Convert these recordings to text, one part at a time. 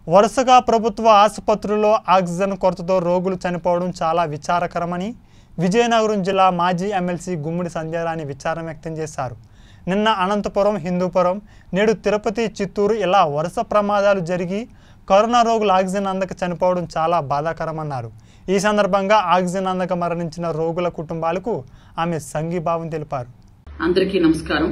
వరుసగా ప్రభుత్వ ఆసుపత్రుల్లో ఆక్సిజన్ కొరతతో రోగులు చనిపోవడం చాలా విచారకరమని విజయనగరం జిల్లా మాజీ ఎమ్మెల్సీ గుమ్మిడి సంధ్యారాణి విచారం వ్యక్తం చేశారు నిన్న అనంతపురం హిందూపురం నేడు తిరుపతి చిత్తూరు ఇలా వరుస ప్రమాదాలు జరిగి కరోనా రోగులు ఆక్సిజన్ అందక చనిపోవడం చాలా బాధాకరమన్నారు ఈ సందర్భంగా ఆక్సిజన్ అందక మరణించిన రోగుల కుటుంబాలకు ఆమె సంఘీభావం తెలిపారు అందరికీ నమస్కారం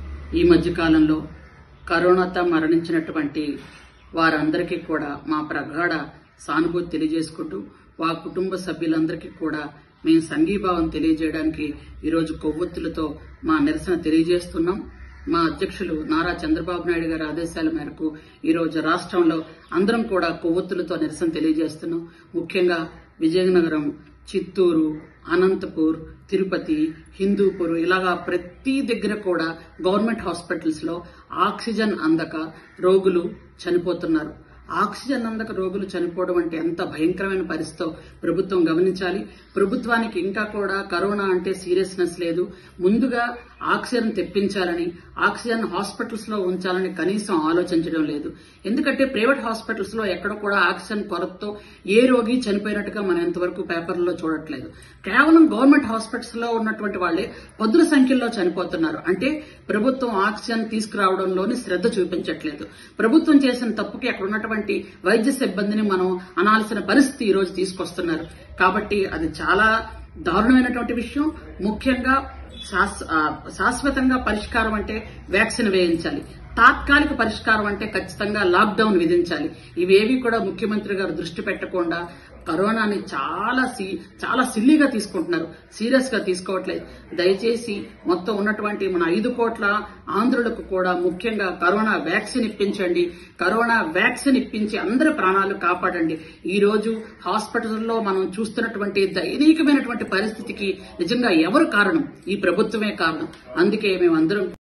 ఈ మధ్య కాలంలో కరోనాతో మరణించినటువంటి వారందరికీ కూడా మా ప్రగాఢ సానుభూతి తెలియజేసుకుంటూ వా కుటుంబ సభ్యులందరికీ కూడా మేము సంఘీభావం తెలియజేయడానికి ఈరోజు కొవ్వొత్తులతో మా నిరసన తెలియజేస్తున్నాం మా అధ్యక్షులు నారా చంద్రబాబు నాయుడు గారి ఆదేశాల మేరకు ఈరోజు రాష్ట్రంలో అందరం కూడా కొవ్వొత్తులతో నిరసన తెలియజేస్తున్నాం ముఖ్యంగా విజయనగరం చిత్తూరు అనంతపూర్ తిరుపతి హిందూపూర్ ఇలాగా ప్రతి దగ్గర కూడా గవర్నమెంట్ హాస్పిటల్స్ లో ఆక్సిజన్ అందక రోగులు చనిపోతున్నారు ఆక్సిజన్ అందక రోగులు చనిపోవడం అంటే ఎంత భయంకరమైన పరిస్థితో ప్రభుత్వం గమనించాలి ప్రభుత్వానికి ఇంకా కూడా కరోనా అంటే సీరియస్నెస్ లేదు ముందుగా ఆక్సిజన్ తెప్పించాలని ఆక్సిజన్ హాస్పిటల్స్ లో ఉంచాలని కనీసం ఆలోచించడం లేదు ఎందుకంటే ప్రైవేట్ హాస్పిటల్స్ లో ఎక్కడ కూడా ఆక్సిజన్ కొరతతో ఏ రోగి చనిపోయినట్టుగా మనం ఇంతవరకు పేపర్లలో చూడట్లేదు కేవలం గవర్నమెంట్ హాస్పిటల్స్ లో ఉన్నటువంటి వాళ్ళే పదుల సంఖ్యలో చనిపోతున్నారు అంటే ప్రభుత్వం ఆక్సిజన్ తీసుకురావడంలోని శ్రద్ధ చూపించట్లేదు ప్రభుత్వం చేసిన తప్పుకి అక్కడ ఉన్నటువంటి వైద్య సిబ్బందిని మనం అనాల్సిన పరిస్థితి ఈ రోజు తీసుకొస్తున్నారు కాబట్టి అది చాలా దారుణమైనటువంటి విషయం ముఖ్యంగా శాస్- ఆ, శాశ్వతంగా పరిష్కారం అంటే వ్యాక్సిన్ వేయించాలి తాత్కాలిక పరిష్కారం అంటే ఖచ్చితంగా లాక్డౌన్ విధించాలి ఇవేవి కూడా ముఖ్యమంత్రి గారు దృష్టి పెట్టకుండా కరోనాని చాలా సి- చాలా సిల్లీగా తీసుకుంటున్నారు సీరియస్ గా తీసుకోవట్లేదు దయచేసి మొత్తం ఉన్నటువంటి మన ఐదు కోట్ల ఆంధ్రులకు కూడా ముఖ్యంగా కరోనా వ్యాక్సిన్ ఇప్పించండి కరోనా వ్యాక్సిన్ ఇప్పించి అందరి ప్రాణాలు కాపాడండి ఈ రోజు హాస్పిటల్లో మనం చూస్తున్నటువంటి దైనికమైనటువంటి పరిస్థితికి నిజంగా ఎవరు కారణం ఈ ప్రభుత్వమే కారణం అందుకే మేమందరం